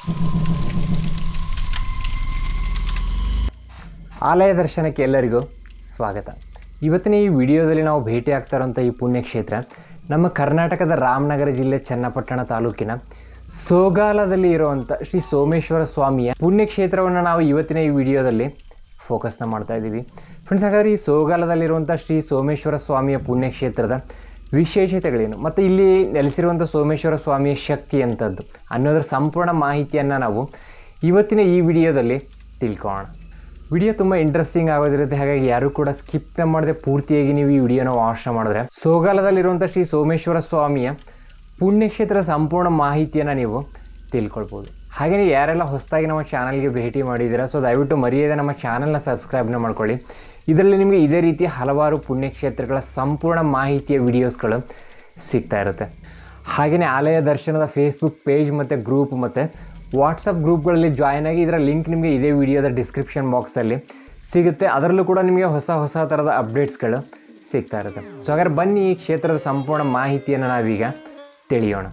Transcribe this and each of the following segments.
ಆಲಯ ದರ್ಶನಕ್ಕೆ ಎಲ್ಲರಿಗೂ ಸ್ವಾಗತ ಇವತ್ತಿನ ಈ ವಿಡಿಯೋದಲ್ಲಿ ನಾವು ಭೇಟಿ ಆಗ್ತಾ ಇರೋಂಥ ಈ ಪುಣ್ಯಕ್ಷೇತ್ರ ನಮ್ಮ ಕರ್ನಾಟಕದ ರಾಮನಗರ ಜಿಲ್ಲೆ ಚನ್ನಪಟ್ಟಣ ತಾಲೂಕಿನ ಸೋಗಾಲದಲ್ಲಿ ಇರುವಂಥ ಶ್ರೀ ಸೋಮೇಶ್ವರ ಸ್ವಾಮಿಯ ಪುಣ್ಯಕ್ಷೇತ್ರವನ್ನು ನಾವು ಇವತ್ತಿನ ಈ ವಿಡಿಯೋದಲ್ಲಿ ಫೋಕಸ್ನ ಮಾಡ್ತಾ ಇದ್ದೀವಿ ಫ್ರೆಂಡ್ಸ್ ಹಾಗಾದರೆ ಈ ಸೋಗಾಲದಲ್ಲಿರುವಂಥ ಶ್ರೀ ಸೋಮೇಶ್ವರ ಸ್ವಾಮಿಯ ಪುಣ್ಯಕ್ಷೇತ್ರದ ವಿಶೇಷತೆಗಳೇನು ಮತ್ತು ಇಲ್ಲಿ ನೆಲೆಸಿರುವಂಥ ಸೋಮೇಶ್ವರ ಸ್ವಾಮಿಯ ಶಕ್ತಿ ಎಂಥದ್ದು ಅನ್ನೋದರ ಸಂಪೂರ್ಣ ಮಾಹಿತಿಯನ್ನು ನಾವು ಇವತ್ತಿನ ಈ ವಿಡಿಯೋದಲ್ಲಿ ತಿಳ್ಕೊಳ್ಳೋಣ ವಿಡಿಯೋ ತುಂಬ ಇಂಟ್ರೆಸ್ಟಿಂಗ್ ಆಗೋದಿರುತ್ತೆ ಹಾಗಾಗಿ ಯಾರು ಕೂಡ ಸ್ಕಿಪ್ ಮಾಡದೆ ಪೂರ್ತಿಯಾಗಿ ನೀವು ಈ ವಿಡಿಯೋನ ವಾಚ್ ಮಾಡಿದ್ರೆ ಸೋಗಾಲದಲ್ಲಿರುವಂಥ ಶ್ರೀ ಸೋಮೇಶ್ವರ ಸ್ವಾಮಿಯ ಪುಣ್ಯಕ್ಷೇತ್ರ ಸಂಪೂರ್ಣ ಮಾಹಿತಿಯನ್ನು ನೀವು ತಿಳ್ಕೊಳ್ಬೋದು ಹಾಗೆಯೇ ಯಾರೆಲ್ಲ ಹೊಸದಾಗಿ ನಮ್ಮ ಚಾನಲ್ಗೆ ಭೇಟಿ ಮಾಡಿದ್ದೀರಾ ಸೊ ದಯವಿಟ್ಟು ಮರೆಯದೆ ನಮ್ಮ ಚಾನಲ್ನ ಸಬ್ಸ್ಕ್ರೈಬ್ನ ಮಾಡ್ಕೊಳ್ಳಿ ಇದರಲ್ಲಿ ನಿಮಗೆ ಇದೇ ರೀತಿ ಹಲವಾರು ಪುಣ್ಯಕ್ಷೇತ್ರಗಳ ಸಂಪೂರ್ಣ ಮಾಹಿತಿಯ ವಿಡಿಯೋಸ್ಗಳು ಸಿಗ್ತಾ ಇರುತ್ತೆ ಹಾಗೆಯೇ ಆಲಯ ದರ್ಶನದ ಫೇಸ್ಬುಕ್ ಪೇಜ್ ಮತ್ತು ಗ್ರೂಪ್ ಮತ್ತು ವಾಟ್ಸಪ್ ಗ್ರೂಪ್ಗಳಲ್ಲಿ ಜಾಯ್ನ್ ಆಗಿ ಇದರ ಲಿಂಕ್ ನಿಮಗೆ ಇದೇ ವಿಡಿಯೋದ ಡಿಸ್ಕ್ರಿಪ್ಷನ್ ಬಾಕ್ಸಲ್ಲಿ ಸಿಗುತ್ತೆ ಅದರಲ್ಲೂ ಕೂಡ ನಿಮಗೆ ಹೊಸ ಹೊಸ ಥರದ ಅಪ್ಡೇಟ್ಸ್ಗಳು ಸಿಗ್ತಾ ಇರುತ್ತೆ ಸೊ ಹಾಗಾದ್ರೆ ಬನ್ನಿ ಈ ಕ್ಷೇತ್ರದ ಸಂಪೂರ್ಣ ಮಾಹಿತಿಯನ್ನು ನಾವೀಗ ತಿಳಿಯೋಣ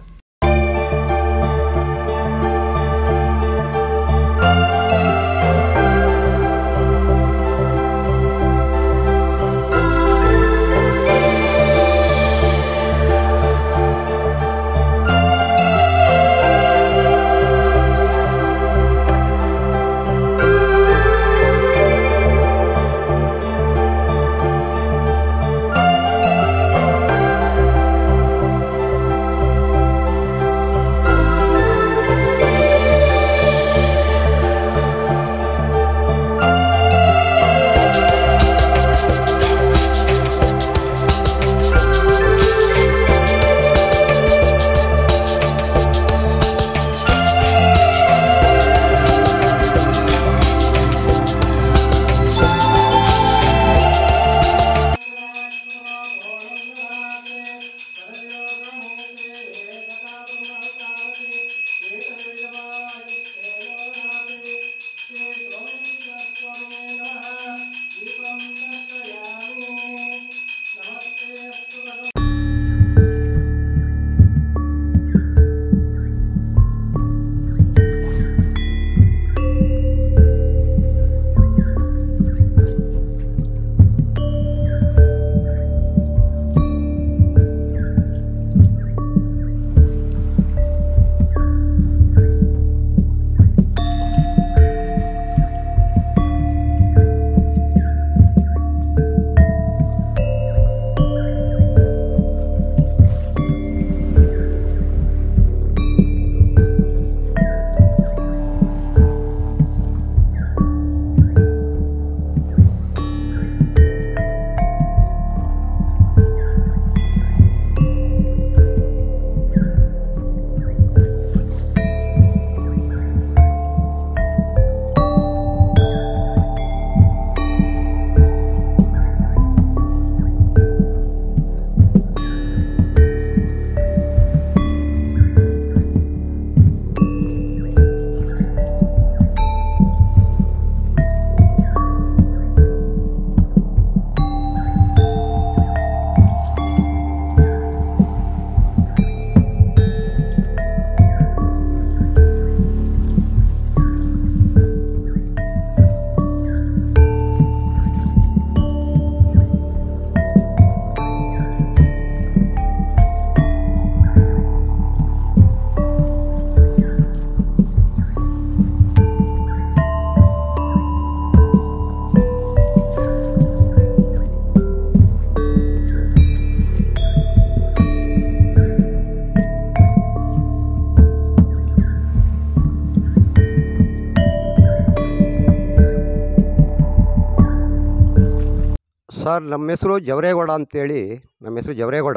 ಸರ್ ನಮ್ಮ ಹೆಸರು ಜವರೇಗೌಡ ಅಂತೇಳಿ ನಮ್ಮ ಹೆಸರು ಜವರೇಗೌಡ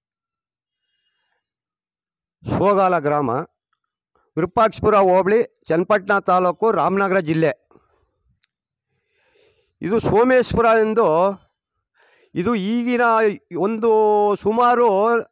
ಸೋಗಾಲ ಗ್ರಾಮ ವಿರೂಪಾಕ್ಷಪುರ ಹೋಬಳಿ ಚನ್ನಪಟ್ಟಣ ತಾಲೂಕು ರಾಮನಗರ ಜಿಲ್ಲೆ ಇದು ಸೋಮೇಶ್ವರ ಎಂದು ಇದು ಈಗಿನ ಒಂದು ಸುಮಾರು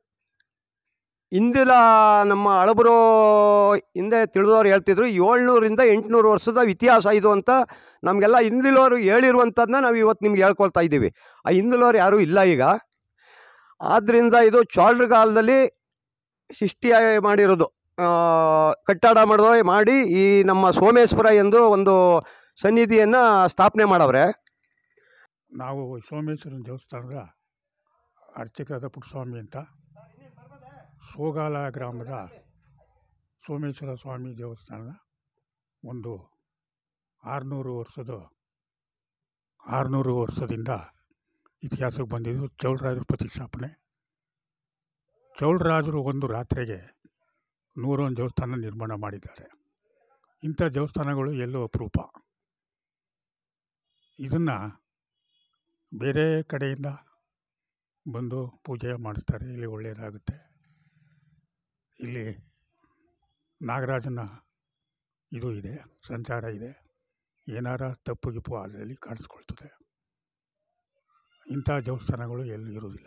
ಇಂದಿನ ನಮ್ಮ ಹಳಬರು ಹಿಂದೆ ತಿಳಿದವ್ರು ಹೇಳ್ತಿದ್ರು ಏಳ್ನೂರಿಂದ ಎಂಟುನೂರು ವರ್ಷದ ಇತಿಹಾಸ ಇದು ಅಂತ ನಮಗೆಲ್ಲ ಹಿಂದಿಲೋರು ಹೇಳಿರುವಂಥದ್ದನ್ನ ನಾವು ಇವತ್ತು ನಿಮ್ಗೆ ಹೇಳ್ಕೊಳ್ತಾ ಇದ್ದೀವಿ ಆ ಹಿಂದಿಲೋರು ಯಾರೂ ಇಲ್ಲ ಈಗ ಆದ್ದರಿಂದ ಇದು ಚೋಳರ ಕಾಲದಲ್ಲಿ ಸೃಷ್ಟಿ ಮಾಡಿರೋದು ಆ, ಕಟ್ಟಡ ಮಾಡೋ ಮಾಡಿ ಈ ನಮ್ಮ ಸೋಮೇಶ್ವರ ಎಂದು ಒಂದು ಸನ್ನಿಧಿಯನ್ನು ಸ್ಥಾಪನೆ ಮಾಡವ್ರೆ ನಾವು ಸೋಮೇಶ್ವರನ ದೇವಸ್ಥಾನದ ಅರ್ಚಕರಾದ ಪುಟ್ಟಸ್ವಾಮಿ ಅಂತ ಸೋಗಾಲ ಗ್ರಾಮದ ಸೋಮೇಶ್ವರ ಸ್ವಾಮಿ ದೇವಸ್ಥಾನದ ಒಂದು ಆರುನೂರು ವರ್ಷದ ಆರುನೂರು ವರ್ಷದಿಂದ ಇತಿಹಾಸಕ್ಕೆ ಬಂದಿದ್ದು ಚೌಳರಾಜರ ಪ್ರತಿಷ್ಠಾಪನೆ ಚೌಳರಾಜರು ಒಂದು ರಾತ್ರಿಗೆ ನೂರೊಂದು ದೇವಸ್ಥಾನ ನಿರ್ಮಾಣ ಮಾಡಿದ್ದಾರೆ ಇಂಥ ದೇವಸ್ಥಾನಗಳು ಎಲ್ಲೂ ಅಪರೂಪ ಇದನ್ನು ಬೇರೆ ಕಡೆಯಿಂದ ಬಂದು ಪೂಜೆ ಮಾಡಿಸ್ತಾರೆ ಇಲ್ಲಿ ಒಳ್ಳೆಯದಾಗುತ್ತೆ ಇಲ್ಲಿ ನಾಗರಾಜನ ಇದು ಇದೆ ಸಂಚಾರ ಇದೆ ಏನಾರ ತಪ್ಪು ಗಿಪ್ಪು ಅದರಲ್ಲಿ ಕಾಣಿಸ್ಕೊಳ್ತದೆ ಇಂಥ ದೇವಸ್ಥಾನಗಳು ಎಲ್ಲೂ ಇರುವುದಿಲ್ಲ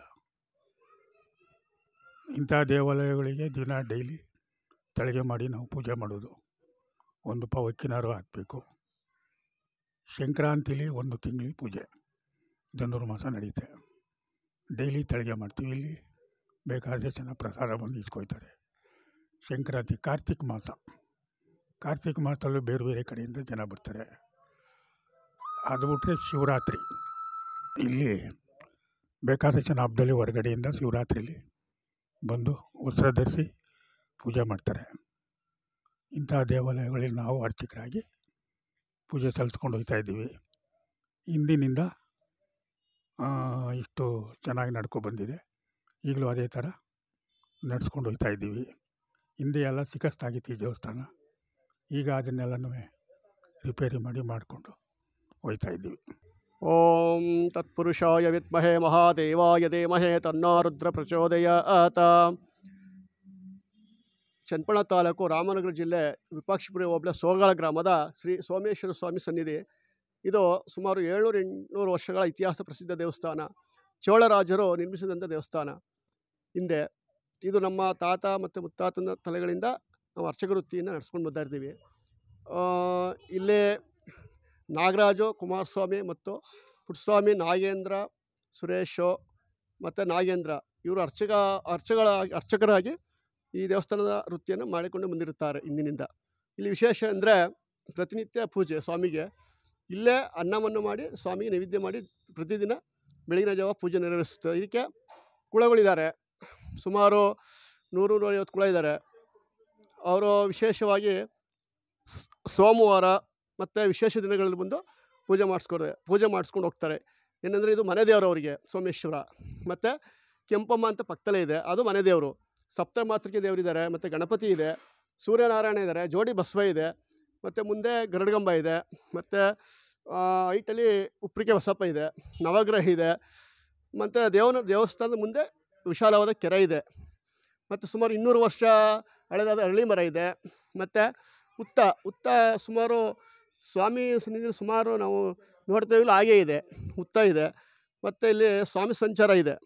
ಇಂಥ ದೇವಾಲಯಗಳಿಗೆ ದಿನ ಡೈಲಿ ತಳಿಗೆ ಮಾಡಿ ನಾವು ಪೂಜೆ ಮಾಡೋದು ಒಂದು ಪವಕ್ಕಿನಾರು ಹಾಕಬೇಕು ಸಂಕ್ರಾಂತಿಲಿ ಒಂದು ತಿಂಗಳು ಪೂಜೆ ಧನುರ್ಮಾಸ ನಡೀತೆ ಡೈಲಿ ತಳಿಗೆ ಮಾಡ್ತೀವಿ ಇಲ್ಲಿ ಬೇಕಾದರೆ ಜನ ಪ್ರಸಾದ ಬಂದು ಇಸ್ಕೊಯ್ತಾರೆ ಸಂಕ್ರಾಂತಿ ಕಾರ್ತಿಕ್ ಮಾಸ ಕಾರ್ತಿಕ್ ಮಾಸದಲ್ಲೂ ಬೇರೆ ಬೇರೆ ಕಡೆಯಿಂದ ಜನ ಬರ್ತಾರೆ ಅದು ಬಿಟ್ಟರೆ ಶಿವರಾತ್ರಿ ಇಲ್ಲಿ ಬೇಕಾದ ಜನ ಹಬ್ಬದಲ್ಲಿ ಹೊರಗಡೆಯಿಂದ ಶಿವರಾತ್ರಿಲಿ ಬಂದು ವಸ್ತ್ರ ಧರಿಸಿ ಪೂಜೆ ಮಾಡ್ತಾರೆ ಇಂಥ ದೇವಾಲಯಗಳಲ್ಲಿ ನಾವು ಅರ್ಚಕರಾಗಿ ಪೂಜೆ ಸಲ್ಲಿಸ್ಕೊಂಡು ಹೋಗ್ತಾ ಇದ್ದೀವಿ ಹಿಂದಿನಿಂದ ಆ, ಇಷ್ಟು ಚೆನ್ನಾಗಿ ನಡ್ಕೊ ಬಂದಿದೆ ಈಗಲೂ ಅದೇ ಥರ ನಡ್ಸ್ಕೊಂಡು ಹೋಗ್ತಾ ಇದ್ದೀವಿ ಹಿಂದೆ ಎಲ್ಲ ಸಿಕ್ಕಸ್ತಾಗಿತ್ತು ಈ ದೇವಸ್ಥಾನ ಈಗ ಅದನ್ನೆಲ್ಲನೂ ರಿಪೇರಿ ಮಾಡಿ ಮಾಡಿಕೊಂಡು ಹೋಗ್ತಾ ಇದ್ದೀವಿ ಓಂ ತತ್ಪುರುಷಾಯ ವಿದ್ಮಹೇ ಮಹಾದೇವಾಯ ಧೀಮಹೇ ತನ್ನೋ ರುದ್ರ ಪ್ರಚೋದಯಾತ ಚನ್ನಪಣ ತಾಲೂಕು ರಾಮನಗರ ಜಿಲ್ಲೆ ವಿಪಾಕ್ಷಿಪುರ ಹೋಬಳ ಸೋಗಾಲ ಗ್ರಾಮದ ಶ್ರೀ ಸೋಮೇಶ್ವರ ಸ್ವಾಮಿ ಸನ್ನಿಧಿ ಇದು ಸುಮಾರು ಏಳ್ನೂರು ಎಂಟುನೂರು ವರ್ಷಗಳ ಇತಿಹಾಸ ಪ್ರಸಿದ್ಧ ದೇವಸ್ಥಾನ ಚೋಳರಾಜರು ನಿರ್ಮಿಸಿದಂಥ ದೇವಸ್ಥಾನ ಹಿಂದೆ ಇದು ನಮ್ಮ ತಾತ ಮತ್ತು ಮುತ್ತಾತನ ತಲೆಗಳಿಂದ ನಾವು ಅರ್ಚಕ ವೃತ್ತಿಯನ್ನು ನಡೆಸ್ಕೊಂಡು ಬರ್ತಾ ಇರ್ತೀವಿ ಆ, ಇಲ್ಲೇ ನಾಗರಾಜು ಕುಮಾರಸ್ವಾಮಿ ಮತ್ತು ಪುಟ್ಟಸ್ವಾಮಿ ನಾಗೇಂದ್ರ ಸುರೇಶು ಮತ್ತು ನಾಗೇಂದ್ರ ಇವರು ಅರ್ಚಕ ಅರ್ಚಗಳ ಅರ್ಚಕರಾಗಿ ಈ ದೇವಸ್ಥಾನದ ವೃತ್ತಿಯನ್ನು ಮಾಡಿಕೊಂಡು ಬಂದಿರುತ್ತಾರೆ ಇಂದಿನಿಂದ ಇಲ್ಲಿ ವಿಶೇಷ ಅಂದರೆ ಪ್ರತಿನಿತ್ಯ ಪೂಜೆ ಸ್ವಾಮಿಗೆ ಇಲ್ಲೇ ಅನ್ನವನ್ನು ಮಾಡಿ ಸ್ವಾಮಿಗೆ ನೈವೇದ್ಯ ಮಾಡಿ ಪ್ರತಿದಿನ ಬೆಳಗಿನ ಜಾವ ಪೂಜೆ ನೆರವೇರಿಸುತ್ತೆ ಇದಕ್ಕೆ ಕುಳಗಳಿದ್ದಾರೆ ಸುಮಾರು ನೂರು ನೂರೈವತ್ತು ಕುಳ ಇದ್ದಾರೆ ಅವರು ವಿಶೇಷವಾಗಿ ಸ್- ಸೋಮವಾರ ಮತ್ತು ವಿಶೇಷ ದಿನಗಳಲ್ಲಿ ಬಂದು ಪೂಜೆ ಮಾಡಿಸ್ಕೊಡ್ರೆ ಪೂಜೆ ಮಾಡಿಸ್ಕೊಂಡು ಹೋಗ್ತಾರೆ ಏನಂದರೆ ಇದು ಮನೆ ದೇವರು ಅವರಿಗೆ ಸೋಮೇಶ್ವರ ಮತ್ತು ಕೆಂಪಮ್ಮ ಅಂತ ಪಕ್ಕದಲ್ಲೇ ಇದೆ ಅದು ಮನೆ ದೇವರು ಸಪ್ತ ಮಾತೃಕೆ ದೇವರಿದ್ದಾರೆ ಮತ್ತು ಗಣಪತಿ ಇದೆ ಸೂರ್ಯನಾರಾಯಣ ಇದ್ದಾರೆ ಜೋಡಿ ಬಸವ ಇದೆ ಮತ್ತು ಮುಂದೆ ಗರುಡಗಂಬ ಇದೆ ಮತ್ತು ಐಟಲ್ಲಿ ಉಪ್ರಿಕೆ ಬಸಪ್ಪ ಇದೆ ನವಗ್ರಹ ಇದೆ ಮತ್ತು ದೇವನ ದೇವಸ್ಥಾನದ ಮುಂದೆ ವಿಶಾಲವಾದ ಕೆರೆ ಇದೆ ಮತ್ತು ಸುಮಾರು ಇನ್ನೂರು ವರ್ಷ ಹಳೆದಾದ ಹಳ್ಳಿ ಮರ ಇದೆ ಮತ್ತು ಉತ್ತ ಉತ್ತ ಸುಮಾರು ಸ್ವಾಮಿ ಸನ್ನಿಧಿ ಸುಮಾರು ನಾವು ನೋಡ್ತೇವಿಲ್ಲ ಹಾಗೇ ಇದೆ ಉತ್ತ ಇದೆ ಮತ್ತು ಇಲ್ಲಿ ಸ್ವಾಮಿ ಸಂಚಾರ ಇದೆ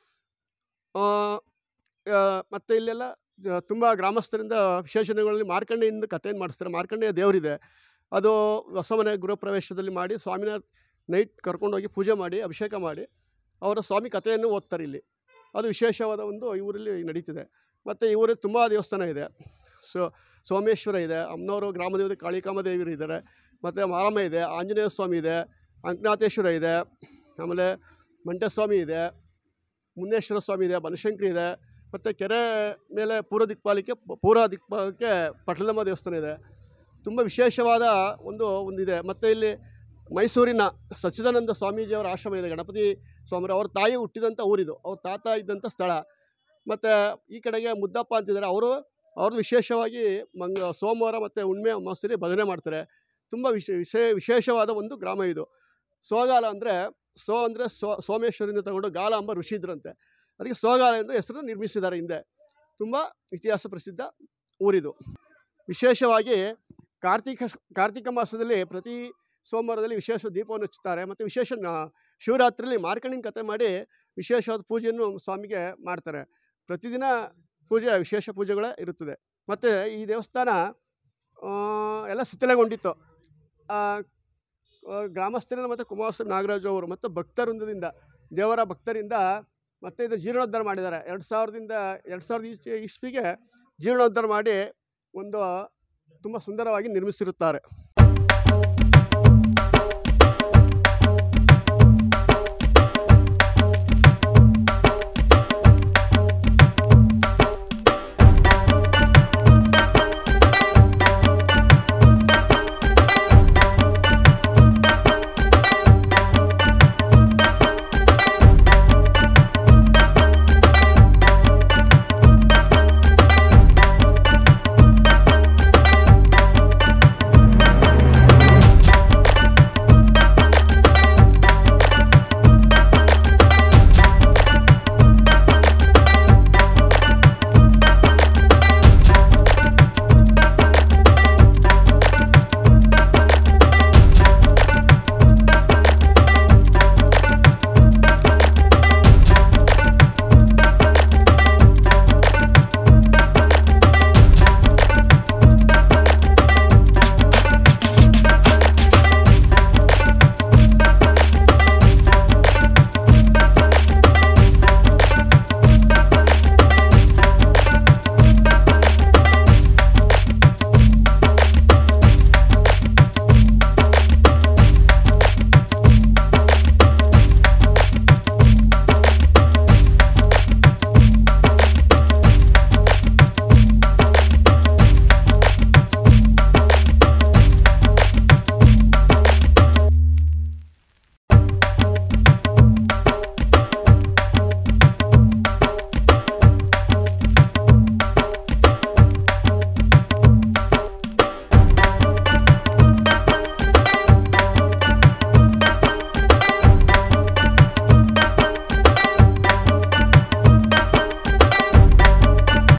ಆ, ಆ, ಮತ್ತು ಇಲ್ಲೆಲ್ಲ ತುಂಬ ಗ್ರಾಮಸ್ಥರಿಂದ ವಿಶೇಷ ದಿನಗಳಲ್ಲಿ ಮಾರ್ಕಂಡೆಯಿಂದ ಕಥೆಯನ್ನು ಮಾಡಿಸ್ತಾರೆ ಮಾರ್ಕಂಡೆಯ ದೇವರಿದೆ ಅದು ಹೊಸ ಮನೆ ಗೃಹ ಪ್ರವೇಶದಲ್ಲಿ ಮಾಡಿ ಸ್ವಾಮಿನ ನೈಟ್ ಕರ್ಕೊಂಡೋಗಿ ಪೂಜೆ ಮಾಡಿ ಅಭಿಷೇಕ ಮಾಡಿ ಅವರ ಸ್ವಾಮಿ ಕಥೆಯನ್ನು ಓದ್ತಾರೆ ಇಲ್ಲಿ ಅದು ವಿಶೇಷವಾದ ಒಂದು ಈ ಊರಲ್ಲಿ ನಡೀತಿದೆ ಮತ್ತು ಈ ಊರಲ್ಲಿ ತುಂಬ ದೇವಸ್ಥಾನ ಇದೆ ಸೊ ಸೋಮೇಶ್ವರ ಇದೆ ಅಮ್ನವರು ಗ್ರಾಮದೇವತೆ ಕಾಳಿಕಾಮ ದೇವಿಯರು ಇದ್ದಾರೆ ಮತ್ತು ಮಾರಮ್ಮ ಇದೆ ಆಂಜನೇಯ ಸ್ವಾಮಿ ಇದೆ ಅಂಕನಾಥೇಶ್ವರ ಇದೆ ಆಮೇಲೆ ಮಂಟಸ್ವಾಮಿ ಇದೆ ಮುನ್ನೇಶ್ವರ ಸ್ವಾಮಿ ಇದೆ ಬನಶಂಕರಿ ಇದೆ ಮತ್ತು ಕೆರೆ ಮೇಲೆ ಪೂರ್ವ ದಿಕ್ಪಾಲಿಕೆ ಪೂರ್ವ ದಿಕ್ಪಾಲಕ್ಕೆ ಪಟ್ಲದಮ್ಮ ದೇವಸ್ಥಾನ ಇದೆ ತುಂಬ ವಿಶೇಷವಾದ ಒಂದು ಒಂದಿದೆ ಮತ್ತು ಇಲ್ಲಿ ಮೈಸೂರಿನ ಸಚ್ಚಿದಾನಂದ ಸ್ವಾಮೀಜಿಯವರ ಆಶ್ರಮ ಇದೆ ಗಣಪತಿ ಸ್ವಾಮಿ ಅವ್ರ ತಾಯಿ ಹುಟ್ಟಿದಂಥ ಊರಿದು ಅವ್ರ ತಾತ ಇದ್ದಂಥ ಸ್ಥಳ ಮತ್ತು ಈ ಕಡೆಗೆ ಮುದ್ದಪ್ಪ ಅಂತಿದ್ದಾರೆ ಅವರು ಅವ್ರದ್ದು ವಿಶೇಷವಾಗಿ ಮಂಗ ಸೋಮವಾರ ಮತ್ತು ಹುಣ್ಮೆ ಅಮಾವಾಸ್ಯೆಯಲ್ಲಿ ಭಜನೆ ಮಾಡ್ತಾರೆ ತುಂಬ ವಿಶೇ ವಿಶೇ ವಿಶೇಷವಾದ ಒಂದು ಗ್ರಾಮ ಇದು ಸೋಗಾಲ ಅಂದರೆ ಸೋ ಅಂದರೆ ಸೋ ಸೋಮೇಶ್ವರಿಂದ ತಗೊಂಡು ಗಾಲ ಎಂಬ ಋಷಿ ಇದ್ರಂತೆ ಅದಕ್ಕೆ ಸೋಗಾಲ ಎಂದು ಹೆಸರು ನಿರ್ಮಿಸಿದ್ದಾರೆ ಹಿಂದೆ ತುಂಬ ಇತಿಹಾಸ ಪ್ರಸಿದ್ಧ ಊರಿದು ವಿಶೇಷವಾಗಿ ಕಾರ್ತಿಕ ಕಾರ್ತಿಕ ಮಾಸದಲ್ಲಿ ಪ್ರತಿ ಸೋಮವಾರದಲ್ಲಿ ವಿಶೇಷ ದೀಪವನ್ನು ಹಚ್ಚುತ್ತಾರೆ ಮತ್ತು ವಿಶೇಷ ನ- ಶಿವರಾತ್ರಿಯಲ್ಲಿ ಮಾರ್ಕಂಡಿನ ಕಥೆ ಮಾಡಿ ವಿಶೇಷವಾದ ಪೂಜೆಯನ್ನು ಸ್ವಾಮಿಗೆ ಮಾಡ್ತಾರೆ ಪ್ರತಿದಿನ ಪೂಜೆ ವಿಶೇಷ ಪೂಜೆಗಳೇ ಇರುತ್ತದೆ ಮತ್ತು ಈ ದೇವಸ್ಥಾನ ಆ, ಎಲ್ಲ ಶಿಥಿಲಗೊಂಡಿತ್ತು ಆ, ಆ, ಗ್ರಾಮಸ್ಥರಿಂದ ಮತ್ತು ಕುಮಾರಸ್ವಾಮಿ ನಾಗರಾಜು ಅವರು ಮತ್ತು ಭಕ್ತವೃಂದದಿಂದ ದೇವರ ಭಕ್ತರಿಂದ ಮತ್ತೆ ಇದು ಜೀರ್ಣೋದ್ಧಾರ ಮಾಡಿದ್ದಾರೆ ಎರಡು ಸಾವಿರದಿಂದ ಎರಡು ಸಾವಿರದ ಈಚೆ ಇಸ್ವಿಗೆ ಜೀರ್ಣೋದ್ಧಾರ ಮಾಡಿ ಒಂದು ತುಂಬ ಸುಂದರವಾಗಿ ನಿರ್ಮಿಸಿರುತ್ತಾರೆ